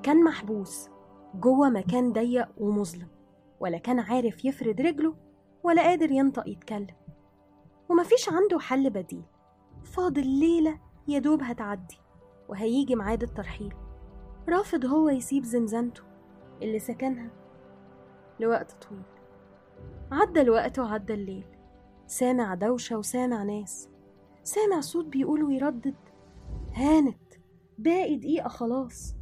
كان محبوس جوه مكان ضيق ومظلم ولا كان عارف يفرد رجله ولا قادر ينطق يتكلم ومفيش عنده حل بديل فاضل ليلة يا دوب هتعدي وهيجي ميعاد الترحيل رافض هو يسيب زنزانته اللي سكنها لوقت طويل عدى الوقت وعدى الليل سامع دوشة وسامع ناس سامع صوت بيقول ويردد هانت باقي دقيقة خلاص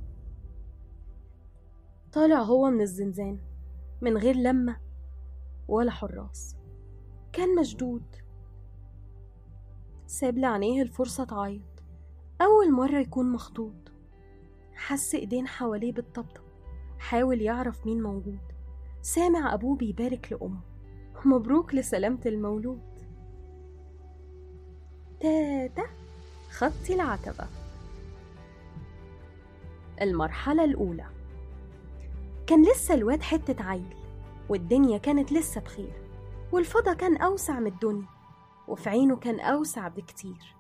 طالع هو من الزنزان من غير لمة ولا حراس كان مشدود ساب لعينيه الفرصة تعيط أول مرة يكون مخطوط حس إيدين حواليه بالطبطب حاول يعرف مين موجود سامع أبوه بيبارك لأمه مبروك لسلامة المولود تاتا خطي العتبة المرحلة الأولى كان لسه الواد حتة عيل والدنيا كانت لسه بخير والفضا كان أوسع من الدنيا وفي عينه كان أوسع بكتير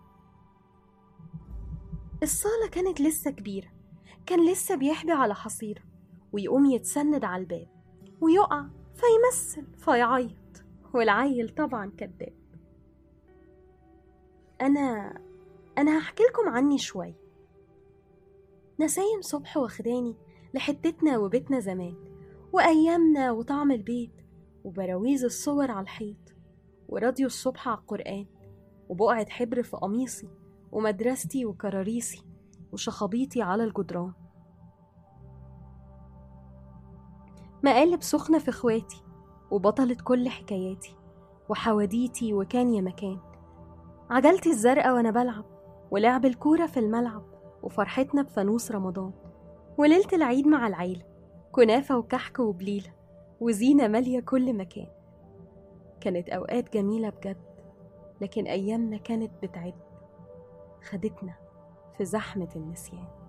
الصالة كانت لسه كبيرة كان لسه بيحبي على حصيرة ويقوم يتسند على الباب ويقع فيمثل فيعيط والعيل طبعا كذاب أنا أنا هحكي لكم عني شوي نسايم صبح واخداني لحتتنا وبيتنا زمان وأيامنا وطعم البيت وبراويز الصور على الحيط وراديو الصبح على القرآن وبقعة حبر في قميصي ومدرستي وكراريسي وشخابيطي على الجدران مقالب سخنة في اخواتي وبطلة كل حكاياتي وحواديتي وكان يا مكان عجلتي الزرقاء وانا بلعب ولعب الكورة في الملعب وفرحتنا بفانوس رمضان وليلة العيد مع العيلة كنافة وكحك وبليلة وزينة مالية كل مكان كانت أوقات جميلة بجد لكن أيامنا كانت بتعد خدتنا في زحمة النسيان